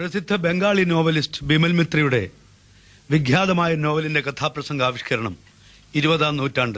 പ്രസിദ്ധ ബംഗാളി നോവലിസ്റ്റ് ബിമൽ മിത്രയുടെ വിഖ്യാതമായ നോവലിന്റെ കഥാപ്രസംഗ ആവിഷ്കരണം ഇരുപതാം നൂറ്റാണ്ട്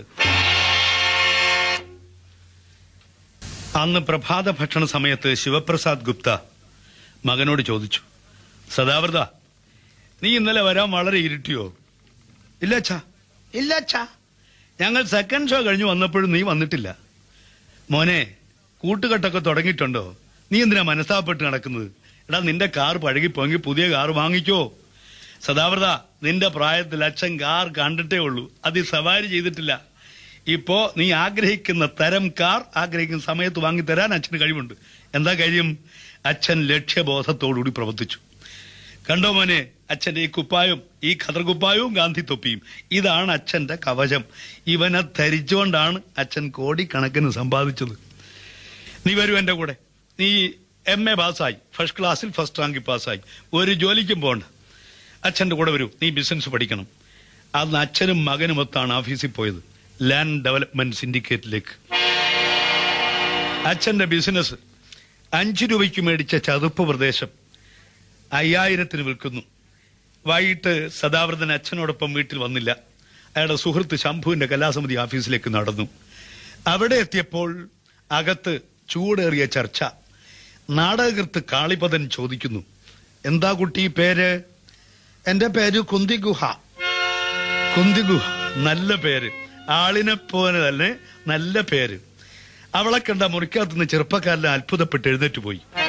അന്ന് പ്രഭാത ഭക്ഷണ സമയത്ത് ശിവപ്രസാദ് ഗുപ്ത മകനോട് ചോദിച്ചു സദാവൃത നീ ഇന്നലെ വരാൻ വളരെ ഇരുട്ടിയോ ഇല്ല അച്ഛാ ഇല്ല അച്ഛാ ഞങ്ങൾ സെക്കൻഡ് ഷോ കഴിഞ്ഞു വന്നപ്പോഴും നീ വന്നിട്ടില്ല മോനെ കൂട്ടുകെട്ടൊക്കെ തുടങ്ങിയിട്ടുണ്ടോ നീ എന്തിനാ മനസ്താപപ്പെട്ട് നടക്കുന്നത് എടാ നിന്റെ കാർ പഴകിപ്പോയെങ്കിൽ പുതിയ കാർ വാങ്ങിക്കോ സദാവൃത നിന്റെ പ്രായത്തിൽ അച്ഛൻ കാർ കണ്ടിട്ടേ ഉള്ളൂ അത് ഈ സവാരി ചെയ്തിട്ടില്ല ഇപ്പോ നീ ആഗ്രഹിക്കുന്ന തരം കാർ ആഗ്രഹിക്കുന്ന സമയത്ത് വാങ്ങിത്തരാൻ അച്ഛന് കഴിവുണ്ട് എന്താ കാര്യം അച്ഛൻ ലക്ഷ്യബോധത്തോടുകൂടി പ്രവർത്തിച്ചു കണ്ടോ മോനെ അച്ഛന്റെ ഈ കുപ്പായും ഈ ഖദർ കുപ്പായവും ഗാന്ധി തൊപ്പിയും ഇതാണ് അച്ഛന്റെ കവചം ഇവനെ ധരിച്ചുകൊണ്ടാണ് അച്ഛൻ കോടിക്കണക്കിന് സമ്പാദിച്ചത് നീ വരൂ എന്റെ കൂടെ നീ എം എ പാസ്സായി ഫസ്റ്റ് ക്ലാസ്സിൽ ഫസ്റ്റ് റാങ്കിൽ പാസ്സായി ഒരു ജോലിക്കും പോകണ്ട അച്ഛന്റെ കൂടെ വരൂ നീ ബിസിനസ് പഠിക്കണം അന്ന് അച്ഛനും മകനും ഒത്താണ് ഓഫീസിൽ പോയത് ലാൻഡ് ഡെവലപ്മെന്റ് സിൻഡിക്കേറ്റിലേക്ക് അച്ഛന്റെ ബിസിനസ് അഞ്ചു രൂപയ്ക്ക് മേടിച്ച ചതുപ്പ് പ്രദേശം അയ്യായിരത്തിന് വിൽക്കുന്നു വൈകിട്ട് സദാവൃതൻ അച്ഛനോടൊപ്പം വീട്ടിൽ വന്നില്ല അയാളുടെ സുഹൃത്ത് ശംഭുവിന്റെ കലാസമിതി ഓഫീസിലേക്ക് നടന്നു അവിടെ എത്തിയപ്പോൾ അകത്ത് ചൂടേറിയ ചർച്ച നാടകകൃത്ത് കാളിപദൻ ചോദിക്കുന്നു എന്താ കുട്ടി പേര് എന്റെ പേര് കുന്തിഗുഹ കുന്തിഗുഹ നല്ല പേര് ആളിനെ പോലെ തന്നെ നല്ല പേര് അവളെ കണ്ട മുറിക്കകത്തുനിന്ന് ചെറുപ്പക്കാരനെ അത്ഭുതപ്പെട്ട് എഴുന്നേറ്റ് പോയി